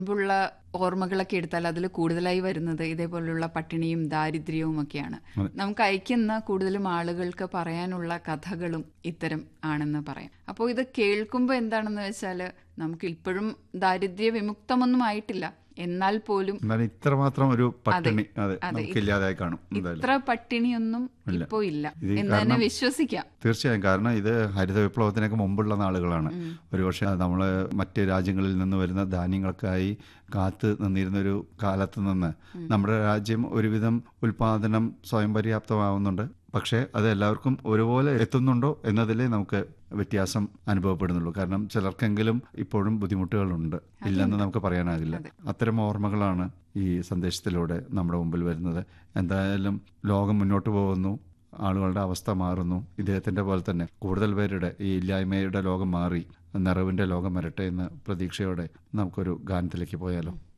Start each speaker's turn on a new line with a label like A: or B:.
A: മുമ്പുള്ള ഓർമ്മകളൊക്കെ എടുത്താൽ അതിൽ കൂടുതലായി വരുന്നത് ഇതേപോലുള്ള പട്ടിണിയും ദാരിദ്ര്യവും ഒക്കെയാണ് നമുക്ക് അയക്കുന്ന കൂടുതലും ആളുകൾക്ക് പറയാനുള്ള കഥകളും ഇത്തരം ആണെന്ന് പറയാം അപ്പോൾ ഇത് കേൾക്കുമ്പോൾ എന്താണെന്ന് വെച്ചാൽ നമുക്ക് ഇപ്പോഴും ദാരിദ്ര്യ വിമുക്തമൊന്നും ആയിട്ടില്ല എന്നാൽ പോലും
B: എന്നാലും ഇത്രമാത്രം ഒരു പട്ടിണി അതെ
A: അതെ.
B: നമുക്ക് ഇല്ലാതായി കാണും എന്തായാലും
A: ഇത്ര പട്ടിണിയൊന്നും ഇപ്പോ ഇല്ല
B: ഇത്
A: എന്ന് തന്നെ വിശ്വസിക്കാം
B: തീർച്ചയായും കാരണം ഇത് ഹരിത വിപ്ലവത്തിനൊക്കെ മുമ്പുള്ള നാളുകളാണ് ഒരുപക്ഷെ നമ്മൾ മറ്റ് രാജ്യങ്ങളിൽ നിന്ന് വരുന്ന ധാന്യങ്ങൾക്കായി കാത്ത് നിന്നിരുന്ന ഒരു കാലത്ത് നിന്ന് നമ്മുടെ രാജ്യം ഒരുവിധം ഉൽപാദനം സ്വയം പര്യാപ്തമാവുന്നുണ്ട് പക്ഷേ അത് എല്ലാവർക്കും ഒരുപോലെ എത്തുന്നുണ്ടോ എന്നതിലേ നമുക്ക് വ്യത്യാസം അനുഭവപ്പെടുന്നുള്ളൂ കാരണം ചിലർക്കെങ്കിലും ഇപ്പോഴും ബുദ്ധിമുട്ടുകളുണ്ട് ഇല്ലെന്ന് നമുക്ക് പറയാനാകില്ല അത്തരം ഓർമ്മകളാണ് ഈ സന്ദേശത്തിലൂടെ നമ്മുടെ മുമ്പിൽ വരുന്നത് എന്തായാലും ലോകം മുന്നോട്ട് പോകുന്നു ആളുകളുടെ അവസ്ഥ മാറുന്നു ഇദ്ദേഹത്തിന്റെ പോലെ തന്നെ കൂടുതൽ പേരുടെ ഈ ഇല്ലായ്മയുടെ ലോകം മാറി നിറവിന്റെ ലോകം വരട്ടെ എന്ന പ്രതീക്ഷയോടെ നമുക്കൊരു ഗാനത്തിലേക്ക് പോയാലോ